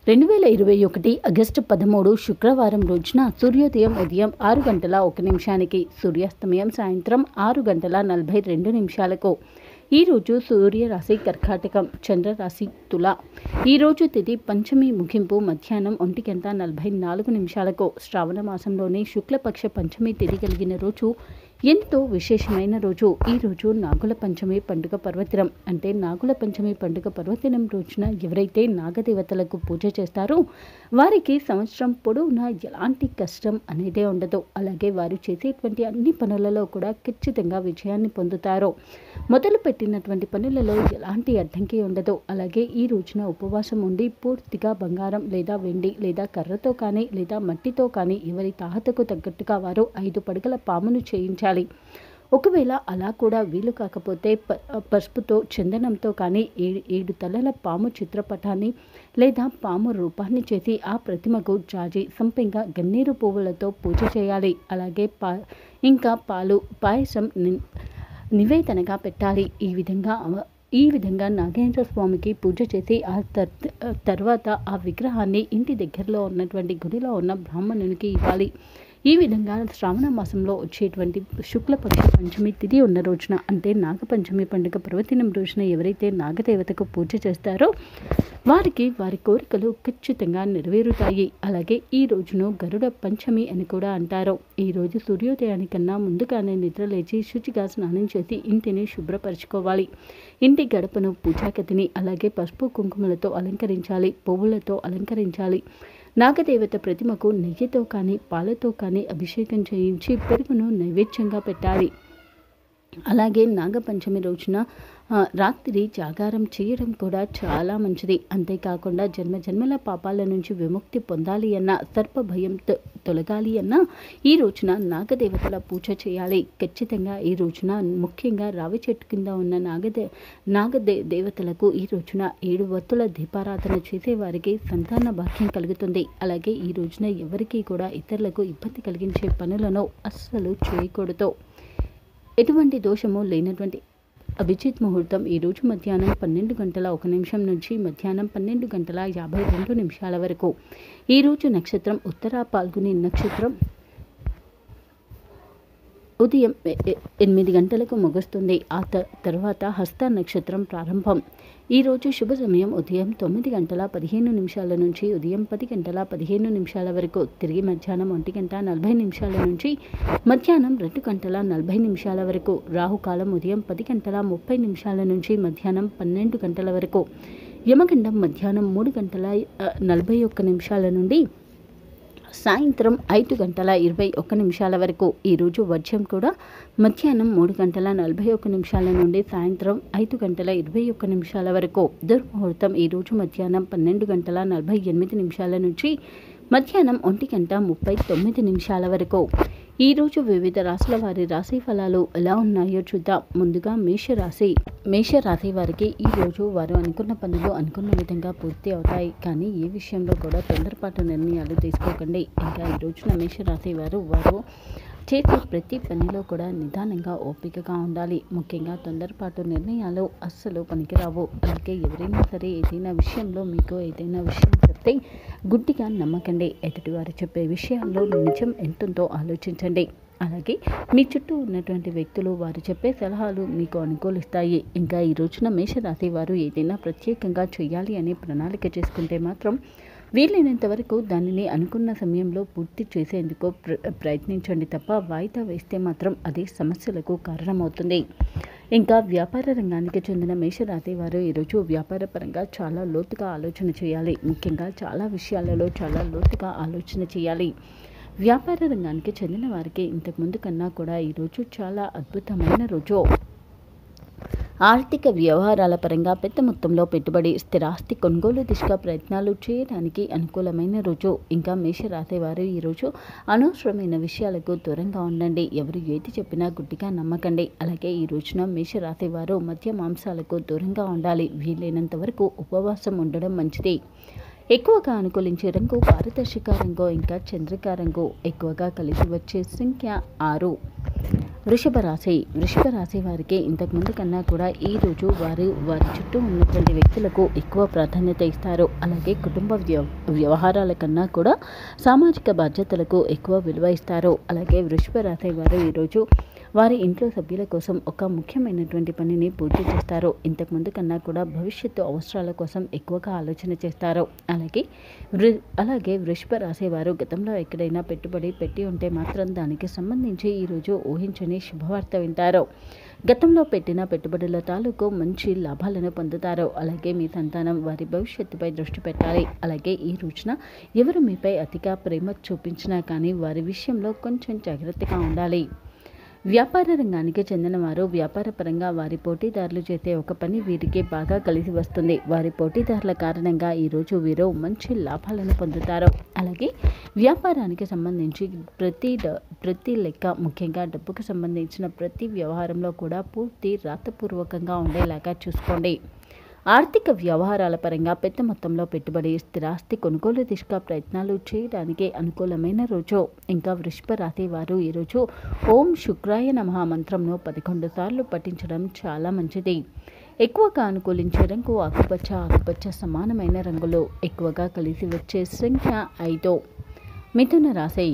రెండు వేల ఇరవై ఒకటి ఆగస్టు పదమూడు శుక్రవారం రోజున సూర్యోదయం ఉదయం ఆరు గంటల ఒక నిమిషానికి సూర్యాస్తమయం సాయంత్రం ఆరు గంటల నలభై రెండు నిమిషాలకు ఈరోజు సూర్యరాశి కర్కాటకం చంద్రరాశి తుల ఈరోజు తిథి పంచమి ముగింపు మధ్యాహ్నం ఒంటి గంట నలభై నాలుగు నిమిషాలకు శ్రావణ మాసంలోని శుక్లపక్ష పంచమి తిథి కలిగిన రోజు ఎంతో విశేషమైన రోజు ఈ రోజు నాగుల పంచమి పండుగ పర్వదినం అంటే నాగుల పంచమి పండుగ పర్వదినం రోజున ఎవరైతే నాగదేవతలకు పూజ చేస్తారో వారికి సంవత్సరం పొడవునా ఎలాంటి కష్టం అనేదే ఉండదు అలాగే వారు చేసేటువంటి అన్ని పనులలో కూడా ఖచ్చితంగా విజయాన్ని పొందుతారు మొదలు పెట్టినటువంటి పనులలో ఎలాంటి అడ్డంకి ఉండదు అలాగే ఈ రోజున ఉపవాసం ఉండి పూర్తిగా బంగారం లేదా వెండి లేదా కర్రతో కానీ లేదా మట్టితో కానీ ఎవరి తాహతకు తగ్గట్టుగా వారు ఐదు పడగల పామును చేయించాలి ఒకవేళ అలా కూడా వీలు కాకపోతే ప పసుపుతో చందనంతో కానీ ఏడు ఏడు తలల పాము చిత్రపటాన్ని లేదా పాము రూపాన్ని చేసి ఆ ప్రతిమకు జాజి సంపెంగ గన్నేరు పువ్వులతో పూజ చేయాలి అలాగే పా ఇంకా పాలు పాయసం ని- నివేదనగా పెట్టాలి ఈ విధంగా అవ- ఈ విధంగా నాగేంద్ర స్వామికి పూజ చేసి ఆ తర్ తర్వాత ఆ విగ్రహాన్ని ఇంటి దగ్గరలో ఉన్నటువంటి గుడిలో ఉన్న బ్రాహ్మణునికి ఇవ్వాలి ఈ విధంగా శ్రావణ మాసంలో వచ్చేటువంటి శుక్లపక్ష పంచమి తిథి ఉన్న రోజున అంటే నాగపంచమి పండుగ పర్వదినం రోజున ఎవరైతే నాగదేవతకు పూజ చేస్తారో వారికి వారి కోరికలు ఖచ్చితంగా నెరవేరుతాయి అలాగే ఈ రోజును గరుడ పంచమి అని కూడా అంటారు ఈ రోజు సూర్యోదయానికన్నా ముందుగానే నిద్రలేచి శుచిగా స్నానం చేసి ఇంటిని శుభ్రపరచుకోవాలి ఇంటి గడపను పూజాగతిని అలాగే పసుపు కుంకుమలతో అలంకరించాలి పువ్వులతో అలంకరించాలి నాగదేవత ప్రతిమకు నెయ్యితో కానీ పాలతో కానీ అభిషేకం చేయించి పెరుగును నైవేద్యంగా పెట్టాలి అలాగే నాగపంచమి రోజున ఆ, రాత్రి జాగారం చేయడం కూడా చాలా మంచిది అంతేకాకుండా జన్మ జన్మల పాపాల నుంచి విముక్తి పొందాలి అన్న సర్ప భయం తొ- తొలగాలి అన్న ఈ రోజున నాగదేవతల పూజ చేయాలి ఖచ్చితంగా ఈ రోజున ముఖ్యంగా రావి చెట్టు కింద ఉన్న నాగదే నాగదే దేవతలకు ఈ రోజున ఏడు వత్తుల దీపారాధన చేసే వారికి సంతాన భాగ్యం కలుగుతుంది అలాగే ఈ రోజున ఎవరికీ కూడా ఇతరులకు ఇబ్బంది కలిగించే పనులను అస్సలు చేయకూడదు ఎటువంటి దోషము లేనటువంటి అభిజిత్ ముహూర్తం ఈరోజు మధ్యాహ్నం పన్నెండు గంటల ఒక నిమిషం నుంచి మధ్యాహ్నం పన్నెండు గంటల యాభై రెండు నిమిషాల వరకు ఈరోజు నక్షత్రం ఉత్తర పాల్గొని నక్షత్రం ఉదయం ఎ- ఎ- ఎనిమిది గంటలకు ముగుస్తుంది ఆ త- తర్వాత హస్త నక్షత్రం ప్రారంభం ఈరోజు శుభ సమయం ఉదయం తొమ్మిది గంటల పదిహేను నిమిషాల నుంచి ఉదయం పది గంటల పదిహేను నిమిషాల వరకు తిరిగి మధ్యాహ్నం ఒంటి గంట నలభై నిమిషాల నుంచి మధ్యాహ్నం రెండు గంటల నలభై నిమిషాల వరకు రాహుకాలం ఉదయం పది గంటల ముప్పై నిమిషాల నుంచి మధ్యాహ్నం పన్నెండు గంటల వరకు యమగండం మధ్యాహ్నం మూడు గంటల ఆ, నలభై ఒక్క నిమిషాల నుండి సాయంత్రం ఐదు గంటల ఇరవై ఒక్క నిమిషాల వరకు ఈరోజు వర్షం కూడా మధ్యాహ్నం మూడు గంటల నలభై ఒక్క నిమిషాల నుండి సాయంత్రం ఐదు గంటల ఇరవై ఒక్క నిమిషాల వరకు దుర్ముహూర్తం ఈరోజు మధ్యాహ్నం పన్నెండు గంటల నలభై ఎనిమిది నిమిషాల నుంచి మధ్యాహ్నం ఒంటి గంట ముప్పై తొమ్మిది నిమిషాల వరకు ఈరోజు వివిధ రాశుల వారి రాశి ఫలాలు ఎలా ఉన్నాయో చూద్దాం ముందుగా మేషరాశి మేషరాశి వారికి ఈరోజు వారు అనుకున్న పనులు అనుకున్న విధంగా పూర్తి అవుతాయి కానీ ఏ విషయంలో కూడా తొందరపాటు నిర్ణయాలు తీసుకోకండి ఇంకా ఈ రోజున మేషరాశి వారు వారు చేసే ప్రతి పనిలో కూడా నిదానంగా ఓపికగా ఉండాలి ముఖ్యంగా తొందరపాటు నిర్ణయాలు అస్సలు పనికిరావు అలాగే ఎవరైనా సరే ఏదైనా విషయంలో మీకు ఏదైనా విషయం చెప్తే గుడ్డిగా నమ్మకండి ఎదుటివారు చెప్పే విషయాల్లో నిజం ఎంతుందో ఆలోచించండి అలాగే మీ చుట్టూ ఉన్నటువంటి వ్యక్తులు వారు చెప్పే సలహాలు మీకు అనుకూలిస్తాయి ఇంకా ఈ రోజున మేషరాశి వారు ఏదైనా ప్రత్యేకంగా చేయాలి అని ప్రణాళిక చేసుకుంటే మాత్రం వీలైనంత వరకు దానిని అనుకున్న సమయంలో పూర్తి చేసేందుకు ప్ర ప్రయత్నించండి తప్ప వాయిదా వేస్తే మాత్రం అది సమస్యలకు కారణమవుతుంది ఇంకా వ్యాపార రంగానికి చెందిన మేషరాశి వారు ఈరోజు వ్యాపార పరంగా చాలా లోతుగా ఆలోచన చేయాలి ముఖ్యంగా చాలా విషయాలలో చాలా లోతుగా ఆలోచన చేయాలి వ్యాపార రంగానికి చెందిన వారికి ఇంతకుముందు కన్నా కూడా ఈరోజు చాలా అద్భుతమైన రోజు ఆర్థిక వ్యవహారాల పరంగా పెద్ద మొత్తంలో పెట్టుబడి స్థిరాస్తి కొనుగోలు దిశగా ప్రయత్నాలు చేయడానికి అనుకూలమైన రోజు ఇంకా మేషరాశి వారు ఈరోజు అనవసరమైన విషయాలకు దూరంగా ఉండండి ఎవరు ఏది చెప్పినా గుడ్డిగా నమ్మకండి అలాగే ఈ రోజున మేషరాశి వారు మద్య మాంసాలకు దూరంగా ఉండాలి వీలైనంత వరకు ఉపవాసం ఉండడం మంచిది ఎక్కువగా అనుకూలించే రంగు పారదర్శక రంగు ఇంకా చంద్రికా రంగు ఎక్కువగా కలిసి వచ్చే సంఖ్య ఆరు వృషభ రాశి వృషభ రాశి వారికి ఇంతకుముందు కన్నా కూడా ఈ రోజు వారు వారి చుట్టూ ఉన్నటువంటి వ్యక్తులకు ఎక్కువ ప్రాధాన్యత ఇస్తారు అలాగే కుటుంబ వ్య వ్యవహారాల కన్నా కూడా సామాజిక బాధ్యతలకు ఎక్కువ విలువ ఇస్తారు అలాగే వృషభ రాశి వారు ఈరోజు వారి ఇంట్లో సభ్యుల కోసం ఒక ముఖ్యమైనటువంటి పనిని పూర్తి చేస్తారు ఇంతకుముందు కన్నా కూడా భవిష్యత్తు అవసరాల కోసం ఎక్కువగా ఆలోచన చేస్తారు అలాగే వృ అలాగే వృషభ రాశి వారు గతంలో ఎక్కడైనా పెట్టుబడి పెట్టి ఉంటే మాత్రం దానికి సంబంధించి ఈరోజు ఊహించని శుభవార్త వింటారు గతంలో పెట్టిన పెట్టుబడుల తాలూకు మంచి లాభాలను పొందుతారు అలాగే మీ సంతానం వారి భవిష్యత్తుపై దృష్టి పెట్టాలి అలాగే ఈ రోజున ఎవరు మీపై అతిగా ప్రేమ చూపించినా కానీ వారి విషయంలో కొంచెం జాగ్రత్తగా ఉండాలి వ్యాపార రంగానికి చెందిన వారు వ్యాపారపరంగా వారి పోటీదారులు చేసే ఒక పని వీరికి బాగా కలిసి వస్తుంది వారి పోటీదారుల కారణంగా ఈరోజు వీరు మంచి లాభాలను పొందుతారు అలాగే వ్యాపారానికి సంబంధించి ప్రతి డ- ప్రతి లెక్క ముఖ్యంగా డబ్బుకు సంబంధించిన ప్రతి వ్యవహారంలో కూడా పూర్తి రాతపూర్వకంగా ఉండేలాగా చూసుకోండి ఆర్థిక వ్యవహారాల పరంగా పెద్ద మొత్తంలో పెట్టుబడి స్థిరాస్తి కొనుగోలు దిశగా ప్రయత్నాలు చేయడానికి అనుకూలమైన రోజు ఇంకా వృషభ రాశి వారు ఈరోజు ఓం శుక్రాయ నమః మంత్రంను పదకొండు సార్లు పఠించడం చాలా మంచిది ఎక్కువగా అనుకూలించే రంగు ఆకుపచ్చ ఆకుపచ్చ సమానమైన రంగులు ఎక్కువగా కలిసి వచ్చే సంఖ్య ఐదు మిథున రాశి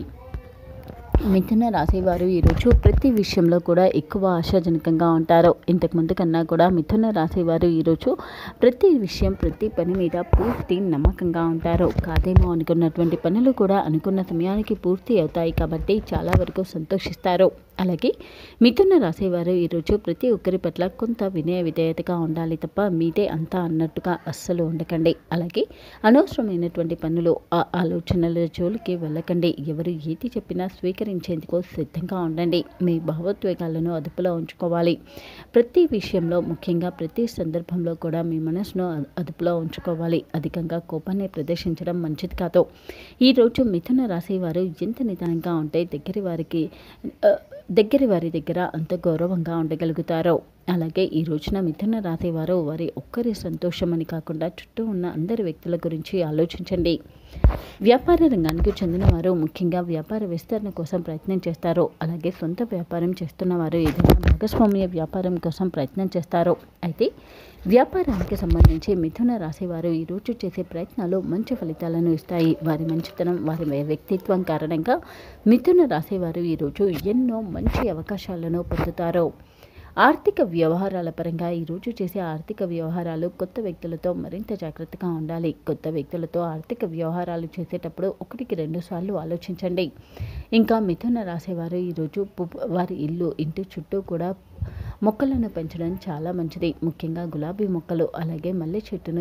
మిథున రాశి వారు ఈరోజు ప్రతి విషయంలో కూడా ఎక్కువ ఆశాజనకంగా ఉంటారు ఇంతకుముందు కన్నా కూడా మిథున రాశి వారు ఈరోజు ప్రతి విషయం ప్రతి పని మీద పూర్తి నమ్మకంగా ఉంటారు కాదేమో అనుకున్నటువంటి పనులు కూడా అనుకున్న సమయానికి పూర్తి అవుతాయి కాబట్టి చాలా వరకు సంతోషిస్తారు అలాగే మిథున రాశి వారు ఈరోజు ప్రతి ఒక్కరి పట్ల కొంత వినయ విధేయతగా ఉండాలి తప్ప మీదే అంతా అన్నట్టుగా అస్సలు ఉండకండి అలాగే అనవసరమైనటువంటి పనులు ఆ ఆలోచనల జోలికి వెళ్ళకండి ఎవరు ఏది చెప్పినా స్వీకరించేందుకు సిద్ధంగా ఉండండి మీ భావోద్వేగాలను అదుపులో ఉంచుకోవాలి ప్రతి విషయంలో ముఖ్యంగా ప్రతి సందర్భంలో కూడా మీ మనసును అ- అదుపులో ఉంచుకోవాలి అధికంగా కోపాన్ని ప్రదర్శించడం మంచిది కాదు ఈరోజు మిథున రాశి వారు ఎంత నిదానంగా ఉంటే దగ్గరి వారికి ఆ, దగ్గరి వారి దగ్గర అంత గౌరవంగా ఉండగలుగుతారో అలాగే ఈ రోజున మిథున రాశి వారు వారి ఒక్కరి సంతోషం అని కాకుండా చుట్టూ ఉన్న అందరి వ్యక్తుల గురించి ఆలోచించండి వ్యాపార రంగానికి చెందిన వారు ముఖ్యంగా వ్యాపార విస్తరణ కోసం ప్రయత్నం చేస్తారు అలాగే సొంత వ్యాపారం చేస్తున్న వారు ఏదైనా భాగస్వామ్య వ్యాపారం కోసం ప్రయత్నం చేస్తారు అయితే వ్యాపారానికి సంబంధించి మిథున రాశి వారు ఈరోజు చేసే ప్రయత్నాలు మంచి ఫలితాలను ఇస్తాయి వారి మంచితనం వారి వ్యక్తిత్వం కారణంగా మిథున రాశి వారు ఈరోజు ఎన్నో మంచి అవకాశాలను పొందుతారు ఆర్థిక వ్యవహారాల పరంగా ఈరోజు చేసే ఆర్థిక వ్యవహారాలు కొత్త వ్యక్తులతో మరింత జాగ్రత్తగా ఉండాలి కొత్త వ్యక్తులతో ఆర్థిక వ్యవహారాలు చేసేటప్పుడు ఒకటికి రెండు సార్లు ఆలోచించండి ఇంకా మిథున రాసేవారు ఈరోజు పు- వారి ఇల్లు ఇంటి చుట్టూ కూడా మొక్కలను పెంచడం చాలా మంచిది ముఖ్యంగా గులాబీ మొక్కలు అలాగే మల్లె చెట్టును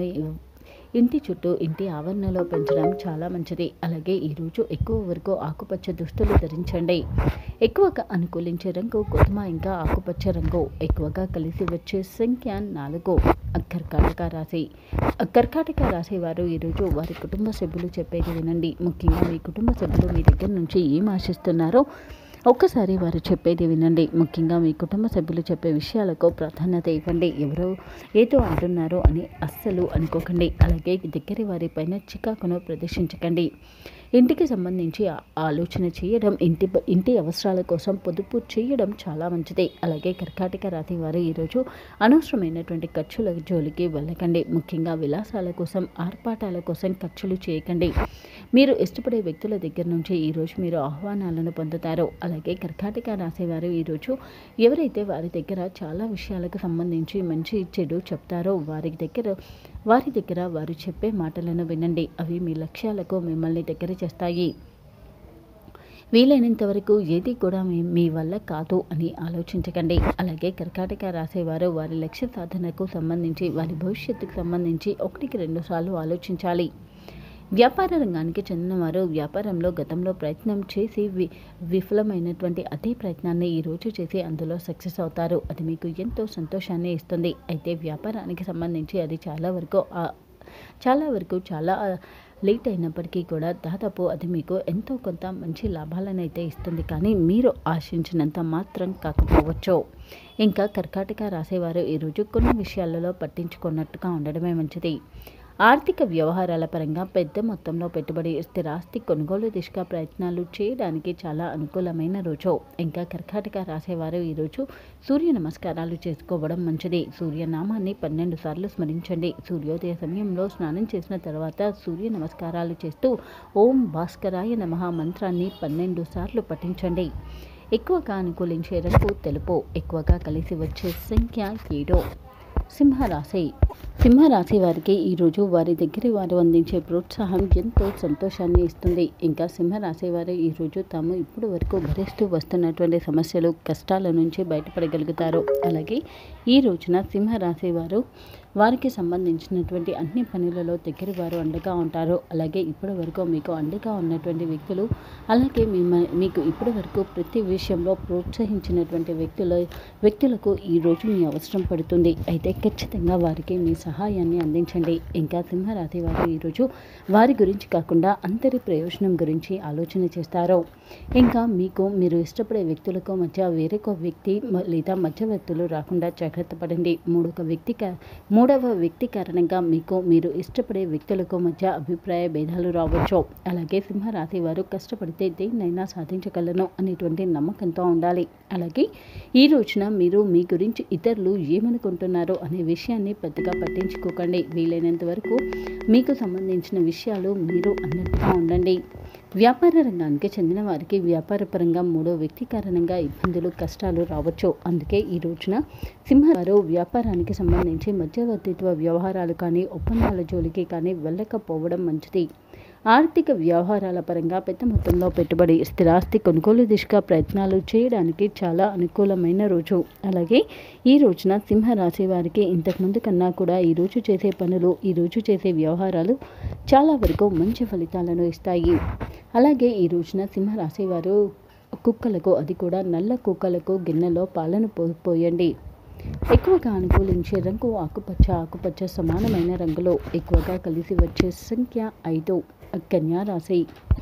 ఇంటి చుట్టూ ఇంటి ఆవరణలో పెంచడం చాలా మంచిది అలాగే ఈరోజు ఎక్కువ వరకు ఆకుపచ్చ దుస్తులు ధరించండి ఎక్కువగా అనుకూలించే రంగు గోధుమ ఇంకా ఆకుపచ్చ రంగు ఎక్కువగా కలిసి వచ్చే సంఖ్య నాలుగు కర్కాటక రాశి కర్కాటక రాశి వారు ఈరోజు వారి కుటుంబ సభ్యులు చెప్పేది వినండి ముఖ్యంగా మీ కుటుంబ సభ్యులు మీ దగ్గర నుంచి ఏం ఆశిస్తున్నారో ఒక్కసారి వారు చెప్పేది వినండి ముఖ్యంగా మీ కుటుంబ సభ్యులు చెప్పే విషయాలకు ప్రాధాన్యత ఇవ్వండి ఎవరో ఏదో అంటున్నారో అని అస్సలు అనుకోకండి అలాగే దగ్గరి వారిపైన చికాకును ప్రదర్శించకండి ఇంటికి సంబంధించి ఆ- ఆలోచన చేయడం ఇంటి ప- ఇంటి అవసరాల కోసం పొదుపు చేయడం చాలా మంచిది అలాగే కర్కాటక రాశి వారు ఈరోజు అనవసరమైనటువంటి ఖర్చుల జోలికి వెళ్ళకండి ముఖ్యంగా విలాసాల కోసం ఆర్పాటాల కోసం ఖర్చులు చేయకండి మీరు ఇష్టపడే వ్యక్తుల దగ్గర నుంచి ఈరోజు మీరు ఆహ్వానాలను పొందుతారు అలాగే కర్కాటక రాశి వారు ఈరోజు ఎవరైతే వారి దగ్గర చాలా విషయాలకు సంబంధించి మంచి చెడు చెప్తారో వారి దగ్గర వారి దగ్గర వారు చెప్పే మాటలను వినండి అవి మీ లక్ష్యాలకు మిమ్మల్ని దగ్గర చేస్తాయి వీలైనంత వరకు ఏది కూడా మీ మీ వల్ల కాదు అని ఆలోచించకండి అలాగే కర్కాటక రాసేవారు వారి లక్ష్య సాధనకు సంబంధించి వారి భవిష్యత్తుకు సంబంధించి ఒకటికి రెండు సార్లు ఆలోచించాలి వ్యాపార రంగానికి చెందిన వారు వ్యాపారంలో గతంలో ప్రయత్నం చేసి వి విఫలమైనటువంటి అదే ప్రయత్నాన్ని ఈరోజు చేసి అందులో సక్సెస్ అవుతారు అది మీకు ఎంతో సంతోషాన్ని ఇస్తుంది అయితే వ్యాపారానికి సంబంధించి అది చాలా వరకు ఆ- చాలా వరకు చాలా లేట్ అయినప్పటికీ కూడా దాదాపు అది మీకు ఎంతో కొంత మంచి లాభాలను అయితే ఇస్తుంది కానీ మీరు ఆశించినంత మాత్రం కాకపోవచ్చు ఇంకా కర్కాటక రాసేవారు ఈరోజు కొన్ని విషయాలలో పట్టించుకున్నట్టుగా ఉండడమే మంచిది ఆర్థిక వ్యవహారాల పరంగా పెద్ద మొత్తంలో పెట్టుబడి స్థిరాస్తి కొనుగోలు దిశగా ప్రయత్నాలు చేయడానికి చాలా అనుకూలమైన రోజు ఇంకా కర్కాటక రాసేవారు ఈరోజు సూర్య నమస్కారాలు చేసుకోవడం మంచిది సూర్యనామాన్ని పన్నెండు సార్లు స్మరించండి సూర్యోదయ సమయంలో స్నానం చేసిన తర్వాత సూర్య నమస్కారాలు చేస్తూ ఓం భాస్కరాయ నమః మంత్రాన్ని పన్నెండు సార్లు పఠించండి ఎక్కువగా అనుకూలించే రంగు తెలుపు ఎక్కువగా కలిసి వచ్చే సంఖ్య ఏడు సింహరాశి సింహరాశి వారికి ఈరోజు వారి దగ్గర వారు అందించే ప్రోత్సాహం ఎంతో సంతోషాన్ని ఇస్తుంది ఇంకా సింహరాశి వారు ఈరోజు తాము ఇప్పటి వరకు భరిస్తూ వస్తున్నటువంటి సమస్యలు కష్టాల నుంచి బయటపడగలుగుతారు అలాగే ఈ రోజున సింహరాశి వారు వారికి సంబంధించినటువంటి అన్ని పనులలో దగ్గర వారు అండగా ఉంటారు అలాగే ఇప్పటి వరకు మీకు అండగా ఉన్నటువంటి వ్యక్తులు అలాగే మిమ్మ మీకు ఇప్పటి వరకు ప్రతి విషయంలో ప్రోత్సహించినటువంటి వ్యక్తుల వ్యక్తులకు ఈరోజు మీ అవసరం పడుతుంది అయితే ఖచ్చితంగా వారికి మీ సహాయాన్ని అందించండి ఇంకా సింహరాశి వారు ఈరోజు వారి గురించి కాకుండా అందరి ప్రయోజనం గురించి ఆలోచన చేస్తారు ఇంకా మీకు మీరు ఇష్టపడే వ్యక్తులకు మధ్య వేరొక వ్యక్తి మ- లేదా మధ్యవర్తులు రాకుండా జాగ్రత్త పడండి మూడొక వ్యక్తి కా- మూడవ వ్యక్తి కారణంగా మీకు మీరు ఇష్టపడే వ్యక్తులకు మధ్య అభిప్రాయ భేదాలు రావచ్చు అలాగే సింహరాశి వారు కష్టపడితే దేన్నైనా సాధించగలను అనేటువంటి నమ్మకంతో ఉండాలి అలాగే ఈ రోజున మీరు మీ గురించి ఇతరులు ఏమనుకుంటున్నారో అనే విషయాన్ని పెద్దగా పట్టించుకోకండి వీలైనంత వరకు మీకు సంబంధించిన విషయాలు మీరు అన్నట్టుగా ఉండండి వ్యాపార రంగానికి చెందిన వారికి వ్యాపారపరంగా మూడో వ్యక్తి కారణంగా ఇబ్బందులు కష్టాలు రావచ్చు అందుకే ఈ రోజున సింహవారు వ్యాపారానికి సంబంధించి మధ్యవర్తిత్వ వ్యవహారాలు కానీ ఒప్పందాల జోలికి కానీ వెళ్ళకపోవడం మంచిది ఆర్థిక వ్యవహారాల పరంగా పెద్ద మొత్తంలో పెట్టుబడి స్థిరాస్తి కొనుగోలు దిశగా ప్రయత్నాలు చేయడానికి చాలా అనుకూలమైన రోజు అలాగే ఈ రోజున సింహరాశి వారికి ఇంతకుముందు కన్నా కూడా ఈ రోజు చేసే పనులు ఈ రోజు చేసే వ్యవహారాలు చాలా వరకు మంచి ఫలితాలను ఇస్తాయి అలాగే ఈ రోజున సింహరాశి వారు కుక్కలకు అది కూడా నల్ల కుక్కలకు గిన్నెలో పాలను పో పోయండి ఎక్కువగా అనుకూలించే రంగు ఆకుపచ్చ ఆకుపచ్చ సమానమైన రంగులో ఎక్కువగా కలిసి వచ్చే సంఖ్య ఐదు కన్యా రాశి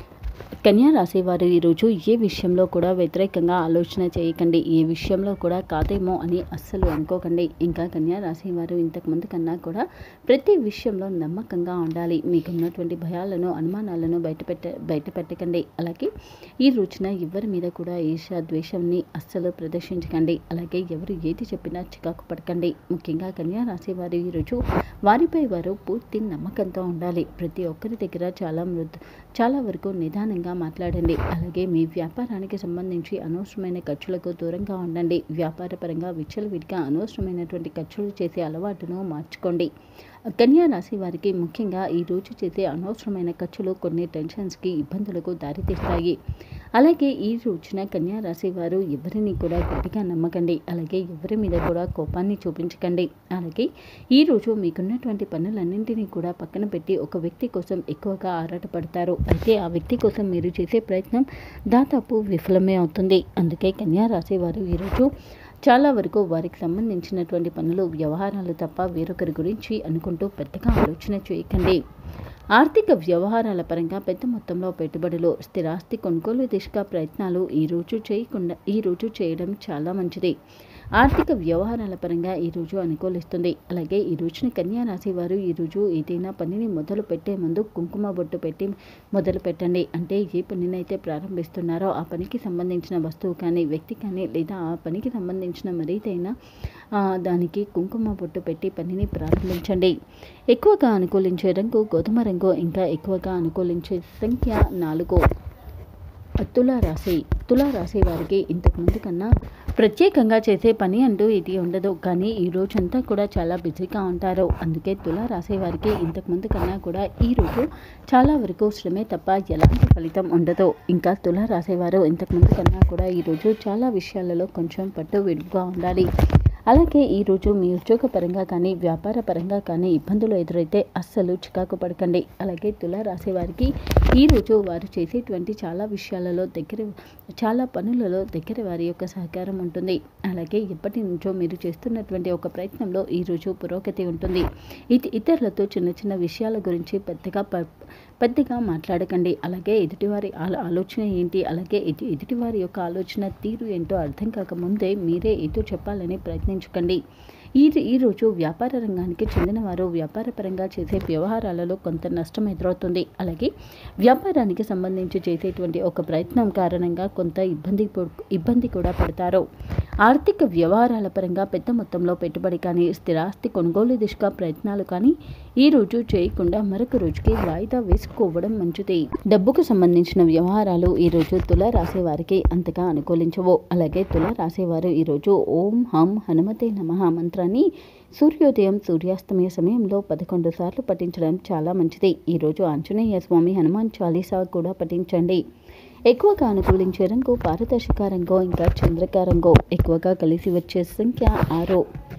కన్యా రాశి వారు ఈరోజు ఏ విషయంలో కూడా వ్యతిరేకంగా ఆలోచన చేయకండి ఏ విషయంలో కూడా కాదేమో అని అస్సలు అనుకోకండి ఇంకా కన్యా రాశి వారు ఇంతకుముందు కన్నా కూడా ప్రతి విషయంలో నమ్మకంగా ఉండాలి మీకు ఉన్నటువంటి భయాలను అనుమానాలను బయటపెట్ట బయట పెట్టకండి అలాగే ఈ రోజున ఎవరి మీద కూడా ఈర్ష ద్వేషంని అస్సలు ప్రదర్శించకండి అలాగే ఎవరు ఏది చెప్పినా చికాకు పడకండి ముఖ్యంగా కన్యా రాశి వారు ఈరోజు వారిపై వారు పూర్తి నమ్మకంతో ఉండాలి ప్రతి ఒక్కరి దగ్గర చాలా మృదు చాలా వరకు నిదానంగా మాట్లాడండి అలాగే మీ వ్యాపారానికి సంబంధించి అనవసరమైన ఖర్చులకు దూరంగా ఉండండి వ్యాపారపరంగా విచ్చలవిడిగా అనవసరమైనటువంటి ఖర్చులు చేసే అలవాటును మార్చుకోండి కన్యా రాశి వారికి ముఖ్యంగా ఈ రోజు చేసే అనవసరమైన ఖర్చులు కొన్ని టెన్షన్స్కి ఇబ్బందులకు దారితీస్తాయి అలాగే ఈ రోజున కన్యా రాశి వారు ఎవరిని కూడా గట్టిగా నమ్మకండి అలాగే ఎవరి మీద కూడా కోపాన్ని చూపించకండి అలాగే ఈ రోజు మీకున్నటువంటి పనులన్నింటినీ కూడా పక్కన పెట్టి ఒక వ్యక్తి కోసం ఎక్కువగా ఆరాటపడతారు అయితే ఆ వ్యక్తి కోసం మీరు చేసే ప్రయత్నం దాదాపు విఫలమే అవుతుంది అందుకే కన్యా రాశి వారు ఈరోజు చాలా వరకు వారికి సంబంధించినటువంటి పనులు వ్యవహారాలు తప్ప వేరొకరి గురించి అనుకుంటూ పెద్దగా ఆలోచన చేయకండి ఆర్థిక వ్యవహారాల పరంగా పెద్ద మొత్తంలో పెట్టుబడులు స్థిరాస్తి కొనుగోలు దిశగా ప్రయత్నాలు ఈ రోజు చేయకుండా ఈ రోజు చేయడం చాలా మంచిది ఆర్థిక వ్యవహారాల పరంగా ఈ రోజు అనుకూలిస్తుంది అలాగే ఈ రోజున కన్యా రాశి వారు ఈ రోజు ఏదైనా పనిని మొదలు పెట్టే ముందు కుంకుమ బొట్టు పెట్టి మొదలు పెట్టండి అంటే ఏ పనినైతే ప్రారంభిస్తున్నారో ఆ పనికి సంబంధించిన వస్తువు కానీ వ్యక్తి కానీ లేదా ఆ పనికి సంబంధించిన మరీదైనా ఆ, దానికి కుంకుమ బొట్టు పెట్టి పనిని ప్రారంభించండి ఎక్కువగా అనుకూలించే రంగు గోధుమ రంగు ఇంకా ఎక్కువగా అనుకూలించే సంఖ్య నాలుగు తులారాశి తులారాశి వారికి ఇంతకు ముందు కన్నా ప్రత్యేకంగా చేసే పని అంటూ ఇది ఉండదు కానీ ఈ రోజంతా కూడా చాలా బిజీగా ఉంటారు అందుకే తులారాశి వారికి ఇంతకు ముందు కన్నా కూడా ఈ రోజు చాలా వరకు శ్రమే తప్ప ఎలాంటి ఫలితం ఉండదు ఇంకా తులారాశి వారు ఇంతకు ముందు కన్నా కూడా ఈరోజు చాలా విషయాలలో కొంచెం పట్టు విడుగా ఉండాలి అలాగే ఈరోజు మీ ఉద్యోగ పరంగా కానీ వ్యాపార పరంగా కానీ ఇబ్బందులు ఎదురైతే అస్సలు చికాకు పడకండి అలాగే తుల రాశి వారికి ఈరోజు వారు చేసేటువంటి చాలా విషయాలలో దగ్గర చాలా పనులలో దగ్గర వారి యొక్క సహకారం ఉంటుంది అలాగే ఎప్పటి నుంచో మీరు చేస్తున్నటువంటి ఒక ప్రయత్నంలో ఈరోజు పురోగతి ఉంటుంది ఇది ఇతరులతో చిన్న చిన్న విషయాల గురించి పెద్దగా ప పెద్దగా మాట్లాడకండి అలాగే ఎదుటివారి ఆలో ఆలోచన ఏంటి అలాగే ఎదు ఎదుటివారి యొక్క ఆలోచన తీరు ఏంటో అర్థం కాకముందే మీరే ఏదో చెప్పాలని ప్రయత్నించకండి ఈ ఈరోజు వ్యాపార రంగానికి చెందిన వారు వ్యాపారపరంగా చేసే వ్యవహారాలలో కొంత నష్టం ఎదురవుతుంది అలాగే వ్యాపారానికి సంబంధించి చేసేటువంటి ఒక ప్రయత్నం కారణంగా కొంత ఇబ్బంది పడు- ఇబ్బంది కూడా పడతారు ఆర్థిక వ్యవహారాల పరంగా పెద్ద మొత్తంలో పెట్టుబడి కానీ స్థిరాస్తి కొనుగోలు దిశగా ప్రయత్నాలు కానీ ఈ రోజు చేయకుండా మరొక రోజుకి వాయిదా వేసుకోవడం మంచిది డబ్బుకు సంబంధించిన వ్యవహారాలు ఈ రోజు తుల రాసే వారికి అంతగా అనుకూలించవు అలాగే తుల రాసేవారు ఈరోజు ఓం హం హనుమతే నమః మంత్రాన్ని సూర్యోదయం సూర్యాస్తమయ సమయంలో పదకొండు సార్లు పఠించడం చాలా మంచిది ఈరోజు ఆంజనేయ స్వామి హనుమాన్ చాలీసా కూడా పఠించండి ఎక్కువగా అనుకూలించే రంగు పారదర్శక రంగు ఇంకా చంద్రక రంగు ఎక్కువగా కలిసి వచ్చే సంఖ్య ఆరు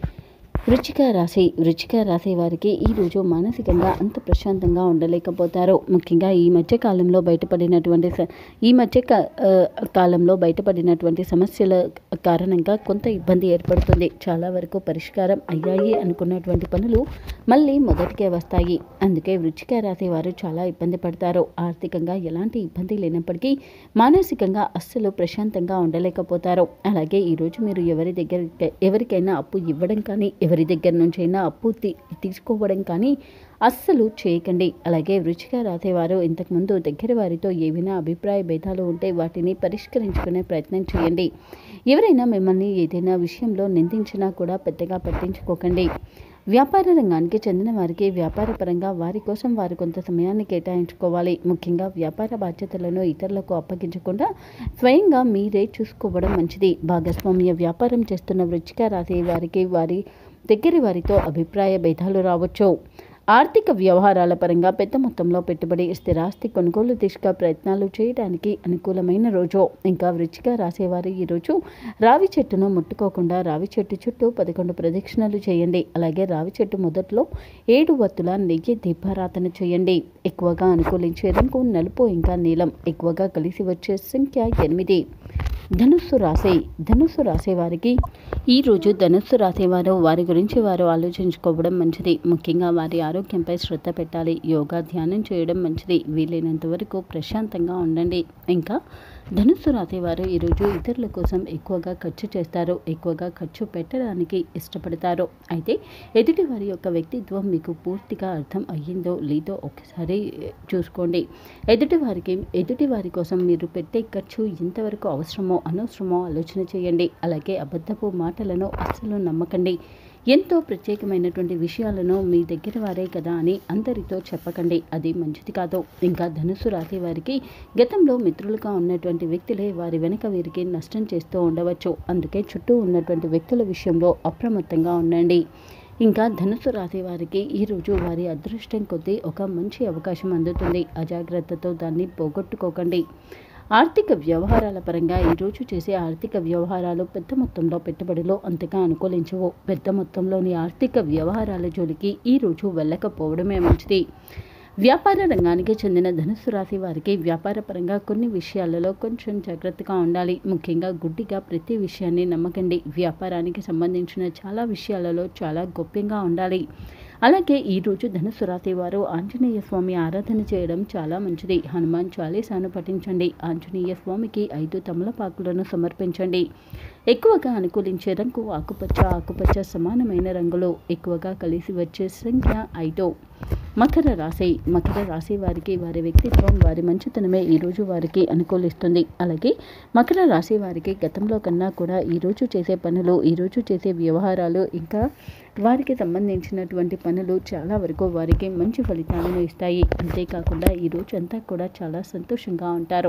వృచ్చిక రాశి వృచ్చిక రాశి వారికి ఈరోజు మానసికంగా అంత ప్రశాంతంగా ఉండలేకపోతారు ముఖ్యంగా ఈ మధ్య కాలంలో బయటపడినటువంటి స- ఈ మధ్య కా- ఆ, కాలంలో బయటపడినటువంటి సమస్యల కారణంగా కొంత ఇబ్బంది ఏర్పడుతుంది చాలా వరకు పరిష్కారం అయ్యాయి అనుకున్నటువంటి పనులు మళ్ళీ మొదటికే వస్తాయి అందుకే వృచ్చిక రాశి వారు చాలా ఇబ్బంది పడతారు ఆర్థికంగా ఎలాంటి ఇబ్బంది లేనప్పటికీ మానసికంగా అస్సలు ప్రశాంతంగా ఉండలేకపోతారు అలాగే ఈరోజు మీరు ఎవరి దగ్గర ఎవరికైనా అప్పు ఇవ్వడం కానీ ఎవరి దగ్గర నుంచైనా అప్పు తీ- తీసుకోవడం కానీ అస్సలు చేయకండి అలాగే రుచిగా రాసేవారు ఇంతకుముందు దగ్గర వారితో ఏవైనా అభిప్రాయ భేదాలు ఉంటే వాటిని పరిష్కరించుకునే ప్రయత్నం చేయండి ఎవరైనా మిమ్మల్ని ఏదైనా విషయంలో నిందించినా కూడా పెద్దగా పట్టించుకోకండి వ్యాపార రంగానికి చెందిన వారికి వ్యాపారపరంగా వారి కోసం వారు కొంత సమయాన్ని కేటాయించుకోవాలి ముఖ్యంగా వ్యాపార బాధ్యతలను ఇతరులకు అప్పగించకుండా స్వయంగా మీరే చూసుకోవడం మంచిది భాగస్వామ్య వ్యాపారం చేస్తున్న వృచ్చిక రాశి వారికి వారి దగ్గరి వారితో అభిప్రాయ భేదాలు రావచ్చు ఆర్థిక వ్యవహారాల పరంగా పెద్ద మొత్తంలో పెట్టుబడి స్థిరాస్తి కొనుగోలు దిశగా ప్రయత్నాలు చేయడానికి అనుకూలమైన రోజు ఇంకా వృచ్చిగా రాసేవారు ఈరోజు రావి చెట్టును ముట్టుకోకుండా రావి చెట్టు చుట్టూ పదకొండు ప్రదక్షిణలు చేయండి అలాగే రావి చెట్టు మొదట్లో ఏడు వత్తుల నెయ్యి దీపారాధన చేయండి ఎక్కువగా అనుకూలించే రంగు నలుపు ఇంకా నీలం ఎక్కువగా కలిసి వచ్చే సంఖ్య ఎనిమిది ధనుస్సు రాశి ధనుస్సు రాసే వారికి ఈరోజు ధనుస్సు రాసేవారు వారి గురించి వారు ఆలోచించుకోవడం మంచిది ముఖ్యంగా వారి ఆరోగ్యంపై శ్రద్ధ పెట్టాలి యోగా ధ్యానం చేయడం మంచిది వీలైనంత వరకు ప్రశాంతంగా ఉండండి ఇంకా ధనుస్సు రాసేవారు ఈరోజు ఇతరుల కోసం ఎక్కువగా ఖర్చు చేస్తారు ఎక్కువగా ఖర్చు పెట్టడానికి ఇష్టపడతారు అయితే ఎదుటి వారి యొక్క వ్యక్తిత్వం మీకు పూర్తిగా అర్థం అయ్యిందో లేదో ఒకసారి చూసుకోండి ఎదుటి వారికి ఎదుటి వారి కోసం మీరు పెట్టే ఖర్చు ఎంతవరకు అవసరమో అనవసరమో ఆలోచన చేయండి అలాగే అబద్ధపు మాటలను అస్సలు నమ్మకండి ఎంతో ప్రత్యేకమైనటువంటి విషయాలను మీ దగ్గర వారే కదా అని అందరితో చెప్పకండి అది మంచిది కాదు ఇంకా ధనుసు రాశి వారికి గతంలో మిత్రులుగా ఉన్నటువంటి వ్యక్తులే వారి వెనుక వీరికి నష్టం చేస్తూ ఉండవచ్చు అందుకే చుట్టూ ఉన్నటువంటి వ్యక్తుల విషయంలో అప్రమత్తంగా ఉండండి ఇంకా ధనుసు రాశి వారికి ఈరోజు వారి అదృష్టం కొద్దీ ఒక మంచి అవకాశం అందుతుంది అజాగ్రత్తతో దాన్ని పోగొట్టుకోకండి ఆర్థిక వ్యవహారాల పరంగా ఈరోజు చేసే ఆర్థిక వ్యవహారాలు పెద్ద మొత్తంలో పెట్టుబడిలో అంతగా అనుకూలించవు పెద్ద మొత్తంలోని ఆర్థిక వ్యవహారాల జోలికి ఈరోజు వెళ్ళకపోవడమే మంచిది వ్యాపార రంగానికి చెందిన ధనుస్సు రాశి వారికి వ్యాపార పరంగా కొన్ని విషయాలలో కొంచెం జాగ్రత్తగా ఉండాలి ముఖ్యంగా గుడ్డిగా ప్రతి విషయాన్ని నమ్మకండి వ్యాపారానికి సంబంధించిన చాలా విషయాలలో చాలా గోప్యంగా ఉండాలి అలాగే ఈరోజు ధనుసు రాశి వారు ఆంజనేయ స్వామి ఆరాధన చేయడం చాలా మంచిది హనుమాన్ చాలీసాను పఠించండి ఆంజనేయ స్వామికి ఐదు తమలపాకులను సమర్పించండి ఎక్కువగా అనుకూలించే రంగు ఆకుపచ్చ ఆకుపచ్చ సమానమైన రంగులు ఎక్కువగా కలిసి వచ్చే సంఖ్య ఐదు మకర రాశి మకర రాశి వారికి వారి వ్యక్తిత్వం వారి మంచితనమే ఈరోజు వారికి అనుకూలిస్తుంది అలాగే మకర రాశి వారికి గతంలో కన్నా కూడా ఈరోజు చేసే పనులు ఈరోజు చేసే వ్యవహారాలు ఇంకా వారికి సంబంధించినటువంటి పనులు చాలా వరకు వారికి మంచి ఫలితాలను ఇస్తాయి అంతేకాకుండా ఈ రోజంతా కూడా చాలా సంతోషంగా ఉంటారు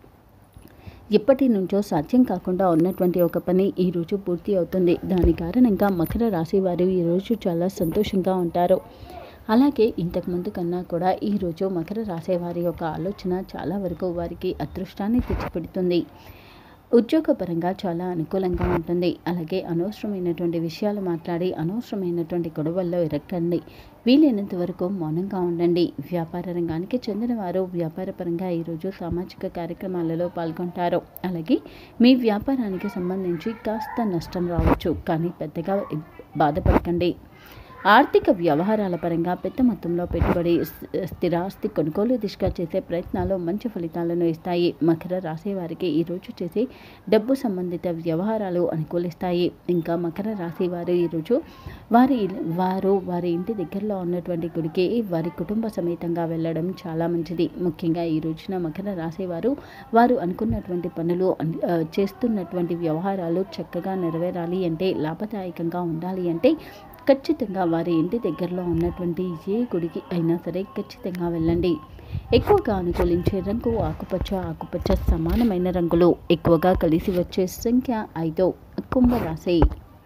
ఎప్పటి నుంచో సాధ్యం కాకుండా ఉన్నటువంటి ఒక పని ఈరోజు పూర్తి అవుతుంది దాని కారణంగా మకర రాశి వారు ఈరోజు చాలా సంతోషంగా ఉంటారు అలాగే ఇంతకు ముందు కన్నా కూడా ఈరోజు మకర రాశి వారి యొక్క ఆలోచన చాలా వరకు వారికి అదృష్టాన్ని తెచ్చిపెడుతుంది ఉద్యోగపరంగా చాలా అనుకూలంగా ఉంటుంది అలాగే అనవసరమైనటువంటి విషయాలు మాట్లాడి అనవసరమైనటువంటి గొడవల్లో ఇరక్కండి వీలైనంత వరకు మౌనంగా ఉండండి వ్యాపార రంగానికి చెందిన వారు వ్యాపారపరంగా ఈరోజు సామాజిక కార్యక్రమాలలో పాల్గొంటారు అలాగే మీ వ్యాపారానికి సంబంధించి కాస్త నష్టం రావచ్చు కానీ పెద్దగా బాధపడకండి ఆర్థిక వ్యవహారాల పరంగా పెద్ద మొత్తంలో పెట్టుబడి స్థి- స్థిరాస్తి కొనుగోలు దిశగా చేసే ప్రయత్నాలు మంచి ఫలితాలను ఇస్తాయి మకర రాశి వారికి ఈరోజు చేసే డబ్బు సంబంధిత వ్యవహారాలు అనుకూలిస్తాయి ఇంకా మకర రాశి వారు ఈరోజు వారి ఇల్- వారు వారి ఇంటి దగ్గరలో ఉన్నటువంటి గుడికి వారి కుటుంబ సమేతంగా వెళ్ళడం చాలా మంచిది ముఖ్యంగా ఈ రోజున మకర రాశి వారు వారు అనుకున్నటువంటి పనులు అన్- ఆ, చేస్తున్నటువంటి వ్యవహారాలు చక్కగా నెరవేరాలి అంటే లాభదాయకంగా ఉండాలి అంటే ఖచ్చితంగా వారి ఇంటి దగ్గరలో ఉన్నటువంటి ఏ గుడికి అయినా సరే ఖచ్చితంగా వెళ్ళండి ఎక్కువగా అనుకూలించే రంగు ఆకుపచ్చ ఆకుపచ్చ సమానమైన రంగులు ఎక్కువగా కలిసి వచ్చే సంఖ్య ఐదు కుంభరాశి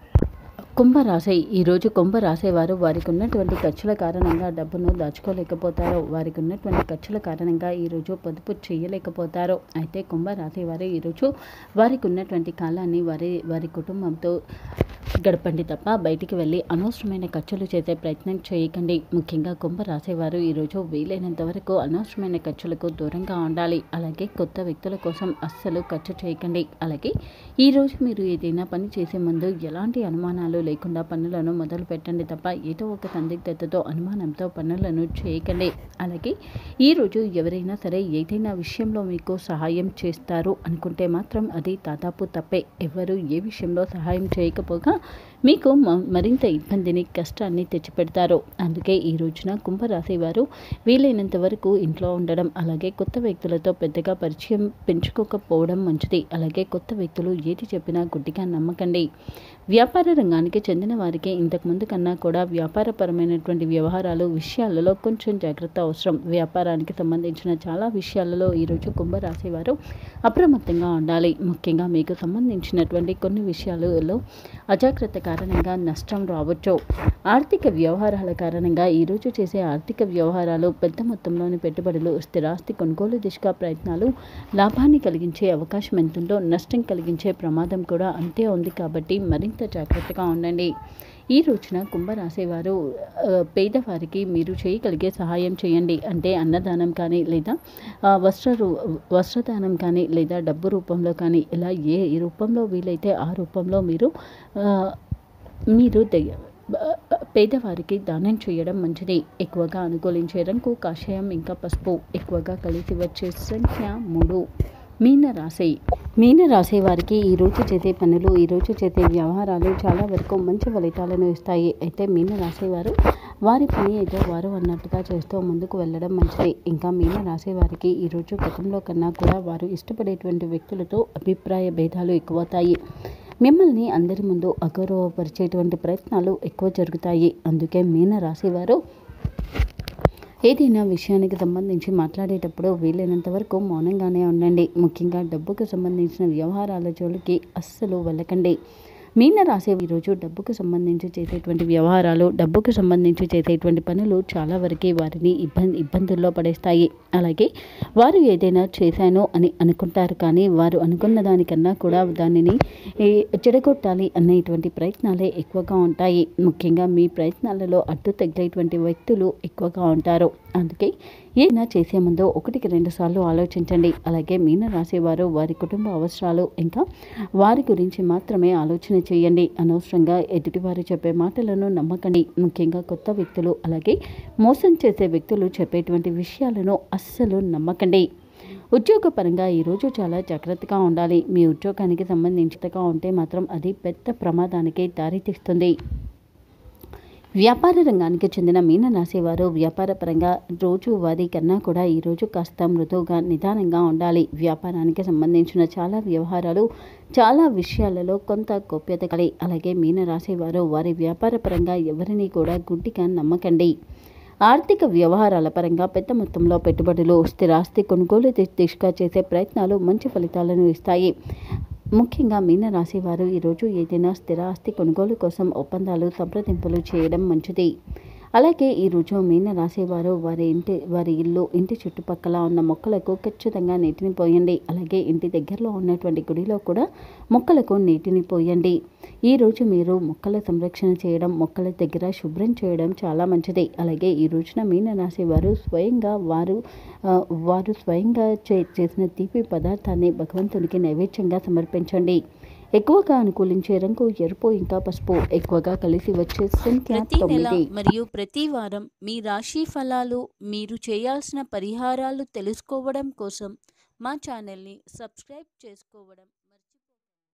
కుంభరాశి ఈరోజు కుంభరాశి వారు వారికి ఉన్నటువంటి ఖర్చుల కారణంగా డబ్బును దాచుకోలేకపోతారు వారికి ఉన్నటువంటి ఖర్చుల కారణంగా ఈరోజు పొదుపు చేయలేకపోతారు అయితే కుంభరాశి వారు ఈరోజు వారికి ఉన్నటువంటి కాలాన్ని వారి వారి కుటుంబంతో గడపండి తప్ప బయటికి వెళ్ళి అనవసరమైన ఖర్చులు చేసే ప్రయత్నం చేయకండి ముఖ్యంగా కుంభరాశి వారు ఈరోజు వీలైనంత వరకు అనవసరమైన ఖర్చులకు దూరంగా ఉండాలి అలాగే కొత్త వ్యక్తుల కోసం అస్సలు ఖర్చు చేయకండి అలాగే ఈరోజు మీరు ఏదైనా పని చేసే ముందు ఎలాంటి అనుమానాలు లేకుండా పనులను మొదలు పెట్టండి తప్ప ఏదో ఒక సందిగ్ధతతో అనుమానంతో పనులను చేయకండి అలాగే ఈరోజు ఎవరైనా సరే ఏదైనా విషయంలో మీకు సహాయం చేస్తారు అనుకుంటే మాత్రం అది దాదాపు తప్పే ఎవరు ఏ విషయంలో సహాయం చేయకపోగా మీకు మ- మరింత ఇబ్బందిని కష్టాన్ని తెచ్చిపెడతారు అందుకే ఈ రోజున కుంభరాశి వారు వీలైనంత వరకు ఇంట్లో ఉండడం అలాగే కొత్త వ్యక్తులతో పెద్దగా పరిచయం పెంచుకోకపోవడం మంచిది అలాగే కొత్త వ్యక్తులు ఏది చెప్పినా గుడ్డిగా నమ్మకండి వ్యాపార రంగానికి చెందిన వారికి ఇంతకుముందు కన్నా కూడా వ్యాపారపరమైనటువంటి వ్యవహారాలు విషయాలలో కొంచెం జాగ్రత్త అవసరం వ్యాపారానికి సంబంధించిన చాలా విషయాలలో ఈరోజు కుంభరాశి వారు అప్రమత్తంగా ఉండాలి ముఖ్యంగా మీకు సంబంధించినటువంటి కొన్ని విషయాలలో అజాగ్రత్త కారణంగా నష్టం రావచ్చు ఆర్థిక వ్యవహారాల కారణంగా ఈరోజు చేసే ఆర్థిక వ్యవహారాలు పెద్ద మొత్తంలోని పెట్టుబడులు స్థిరాస్తి కొనుగోలు దిశగా ప్రయత్నాలు లాభాన్ని కలిగించే అవకాశం ఎంతుందో నష్టం కలిగించే ప్రమాదం కూడా అంతే ఉంది కాబట్టి మరింత జాగ్రత్తగా ఉండండి ఈ రోజున కుంభరాశి వారు ఆ, పేదవారికి మీరు చేయగలిగే సహాయం చేయండి అంటే అన్నదానం కానీ లేదా ఆ, వస్త్ర రూ- వస్త్రదానం కానీ లేదా డబ్బు రూపంలో కానీ ఇలా ఏ ఏ రూపంలో వీలైతే ఆ రూపంలో మీరు ఆ, మీరు దయ- బ- పేదవారికి దానం చేయడం మంచిది ఎక్కువగా అనుకూలించే రంగు కాషాయం ఇంకా పసుపు ఎక్కువగా కలిసి వచ్చే సంఖ్య మూడు మీన రాశి మీన రాశి వారికి ఈ రోజు చేసే పనులు ఈ రోజు చేసే వ్యవహారాలు చాలా వరకు మంచి ఫలితాలను ఇస్తాయి అయితే మీన రాశి వారు వారి పని ఏదో వారు అన్నట్టుగా చేస్తూ ముందుకు వెళ్ళడం మంచిది ఇంకా మీన రాశి వారికి ఈరోజు గతంలో కన్నా కూడా వారు ఇష్టపడేటువంటి వ్యక్తులతో అభిప్రాయ భేదాలు ఎక్కువవుతాయి మిమ్మల్ని అందరి ముందు అగౌరవపరిచేటువంటి ప్రయత్నాలు ఎక్కువ జరుగుతాయి అందుకే మీన రాశి వారు ఏదైనా విషయానికి సంబంధించి మాట్లాడేటప్పుడు వీలైనంత వరకు మౌనంగానే ఉండండి ముఖ్యంగా డబ్బుకు సంబంధించిన వ్యవహారాల జోలికి అస్సలు వెళ్ళకండి మీన రాసే ఈరోజు డబ్బుకు సంబంధించి చేసేటువంటి వ్యవహారాలు డబ్బుకు సంబంధించి చేసేటువంటి పనులు చాలా వరకు వారిని ఇబ్బంది ఇబ్బందుల్లో పడేస్తాయి అలాగే వారు ఏదైనా చేశాను అని అనుకుంటారు కానీ వారు అనుకున్న దానికన్నా కూడా దానిని ఏ, చెడగొట్టాలి అనేటువంటి ప్రయత్నాలే ఎక్కువగా ఉంటాయి ముఖ్యంగా మీ ప్రయత్నాలలో అడ్డు తగ్గేటువంటి వ్యక్తులు ఎక్కువగా ఉంటారు అందుకే ఏదైనా చేసే ముందు ఒకటికి రెండు సార్లు ఆలోచించండి అలాగే మీన రాసేవారు వారి కుటుంబ అవసరాలు ఇంకా వారి గురించి మాత్రమే ఆలోచన చేయండి అనవసరంగా ఎదుటివారు చెప్పే మాటలను నమ్మకండి ముఖ్యంగా కొత్త వ్యక్తులు అలాగే మోసం చేసే వ్యక్తులు చెప్పేటువంటి విషయాలను అస్సలు నమ్మకండి ఉద్యోగపరంగా ఈరోజు చాలా జాగ్రత్తగా ఉండాలి మీ ఉద్యోగానికి సంబంధించిగా ఉంటే మాత్రం అది పెద్ద ప్రమాదానికి దారితీస్తుంది వ్యాపార రంగానికి చెందిన మీనరాశి వారు వ్యాపారపరంగా రోజు వారి కన్నా కూడా ఈరోజు కాస్త మృదువుగా నిదానంగా ఉండాలి వ్యాపారానికి సంబంధించిన చాలా వ్యవహారాలు చాలా విషయాలలో కొంత గోప్యత కలి అలాగే మీనరాశి వారు వారి వ్యాపారపరంగా ఎవరిని కూడా గుడ్డిగా నమ్మకండి ఆర్థిక వ్యవహారాల పరంగా పెద్ద మొత్తంలో పెట్టుబడులు స్థిరాస్తి కొనుగోలు ది- దిశగా చేసే ప్రయత్నాలు మంచి ఫలితాలను ఇస్తాయి ముఖ్యంగా మీనరాశి వారు ఈరోజు ఏదైనా స్థిర ఆస్తి కొనుగోలు కోసం ఒప్పందాలు సంప్రదింపులు చేయడం మంచిది అలాగే ఈరోజు మీన రాసేవారు వారి ఇంటి వారి ఇల్లు ఇంటి చుట్టుపక్కల ఉన్న మొక్కలకు ఖచ్చితంగా నీటిని పోయండి అలాగే ఇంటి దగ్గరలో ఉన్నటువంటి గుడిలో కూడా మొక్కలకు నీటిని పోయండి ఈరోజు మీరు మొక్కల సంరక్షణ చేయడం మొక్కల దగ్గర శుభ్రం చేయడం చాలా మంచిది అలాగే ఈ రోజున మీన రాశి వారు స్వయంగా వారు ఆ, వారు స్వయంగా చే చేసిన తీపి పదార్థాన్ని భగవంతునికి నైవేద్యంగా సమర్పించండి ఎక్కువగా అనుకూలించే రంగు ఎరుపు ఇంకా పసుపు ఎక్కువగా కలిసి వచ్చే సంఖ్య ప్రతి నెల తొమ్మిది మరియు ప్రతి వారం మీ రాశి ఫలాలు మీరు చేయాల్సిన పరిహారాలు తెలుసుకోవడం కోసం మా ఛానల్ని సబ్స్క్రైబ్ చేసుకోవడం